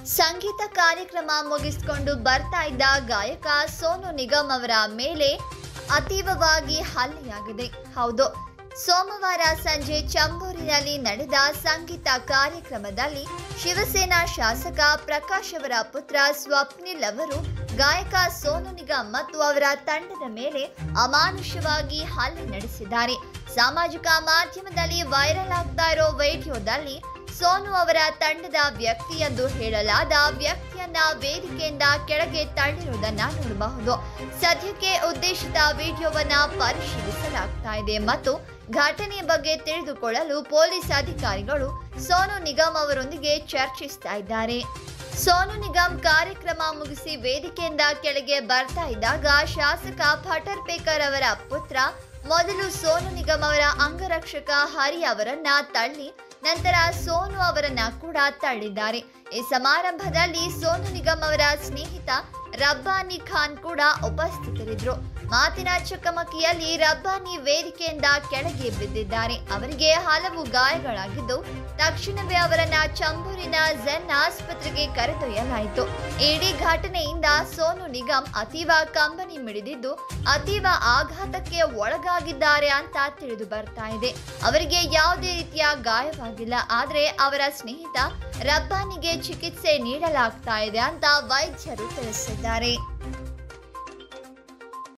ಸಂಗೀತ ಕಾರ್ಯಕ್ರಮ ಮುಗಿಸಿಕೊಂಡು ಬರ್ತಾ ಇದ್ದ ಗಾಯಕ ಸೋನು ನಿಗಮ್ ಅವರ ಮೇಲೆ ಅತೀವವಾಗಿ ಹಲ್ಲೆಯಾಗಿದೆ ಹೌದು ಸೋಮವಾರ ಸಂಜೆ ಚಂಬೂರಿನಲ್ಲಿ ನಡೆದ ಸಂಗೀತ ಕಾರ್ಯಕ್ರಮದಲ್ಲಿ ಶಿವಸೇನಾ ಶಾಸಕ ಪ್ರಕಾಶ್ ಅವರ ಪುತ್ರ ಸ್ವಪ್ನಿಲ್ ಅವರು ಗಾಯಕ ಸೋನು ನಿಗಮ್ ಮತ್ತು ಅವರ ತಂಡದ ಮೇಲೆ ಅಮಾನುಷವಾಗಿ ಹಲ್ಲೆ ನಡೆಸಿದ್ದಾರೆ ಸಾಮಾಜಿಕ ಮಾಧ್ಯಮದಲ್ಲಿ ವೈರಲ್ ಆಗ್ತಾ ಇರೋ ವಿಡಿಯೋದಲ್ಲಿ ಸೋನು ಅವರ ತಂಡದ ವ್ಯಕ್ತಿ ಎಂದು ಹೇಳಲಾದ ವ್ಯಕ್ತಿಯನ್ನ ವೇದಿಕೆಯಿಂದ ಕೆಳಗೆ ತಳ್ಳಿರುವುದನ್ನ ನೋಡಬಹುದು ಸದ್ಯಕ್ಕೆ ಉದ್ದೇಶಿತ ವಿಡಿಯೋವನ್ನ ಪರಿಶೀಲಿಸಲಾಗ್ತಾ ಇದೆ ಮತ್ತು ಘಟನೆಯ ಬಗ್ಗೆ ತಿಳಿದುಕೊಳ್ಳಲು ಪೊಲೀಸ್ ಅಧಿಕಾರಿಗಳು ಸೋನು ನಿಗಮ್ ಅವರೊಂದಿಗೆ ಚರ್ಚಿಸ್ತಾ ಇದ್ದಾರೆ ಸೋನು ನಿಗಮ್ ಕಾರ್ಯಕ್ರಮ ಮುಗಿಸಿ ವೇದಿಕೆಯಿಂದ ಕೆಳಗೆ ಬರ್ತಾ ಇದ್ದಾಗ ಶಾಸಕ ಫಟರ್ ಪೇಕರ್ ಅವರ ಪುತ್ರ ಮೊದಲು ಸೋನು ನಿಗಮ್ ಅವರ ಅಂಗರಕ್ಷಕ ಹರಿ ಅವರನ್ನ ತಳ್ಳಿ ನಂತರ ಸೋನು ಅವರನ್ನ ಕೂಡ ತಳ್ಳಿದ್ದಾರೆ ಈ ಸಮಾರಂಭದಲ್ಲಿ ಸೋನು ನಿಗಮ್ ಅವರ ಸ್ನೇಹಿತ ರಬ್ಬಾನಿ ಖಾನ್ ಕೂಡ ಉಪಸ್ಥಿತರಿದ್ದರು ಮಾತಿನ ಚಕಮಕಿಯಲ್ಲಿ ರಬ್ಬಾನಿ ವೇದಿಕೆಯಿಂದ ಕೆಳಗೆ ಬಿದ್ದಿದ್ದಾರೆ ಅವರಿಗೆ ಹಲವು ಗಾಯಗಳಾಗಿದ್ದು ತಕ್ಷಣವೇ ಅವರನ್ನ ಚಂಬೂರಿನ ಝೆನ್ ಆಸ್ಪತ್ರೆಗೆ ಕರೆದೊಯ್ಯಲಾಯಿತು ಇಡೀ ಘಟನೆಯಿಂದ ಸೋನು ನಿಗಮ್ ಅತೀವ ಕಂಬನಿ ಮಿಡಿದಿದ್ದು ಅತೀವ ಆಘಾತಕ್ಕೆ ಒಳಗಾಗಿದ್ದಾರೆ ಅಂತ ತಿಳಿದು ಬರ್ತಾ ಇದೆ ಅವರಿಗೆ ಯಾವುದೇ ರೀತಿಯ ಗಾಯವಾಗಿಲ್ಲ ಆದರೆ ಅವರ ಸ್ನೇಹಿತ ರಬ್ಬಾನಿಗೆ ಚಿಕಿತ್ಸೆ ನೀಡಲಾಗ್ತಾ ಇದೆ ಅಂತ ವೈದ್ಯರು ತಿಳಿಸಿದ್ದಾರೆ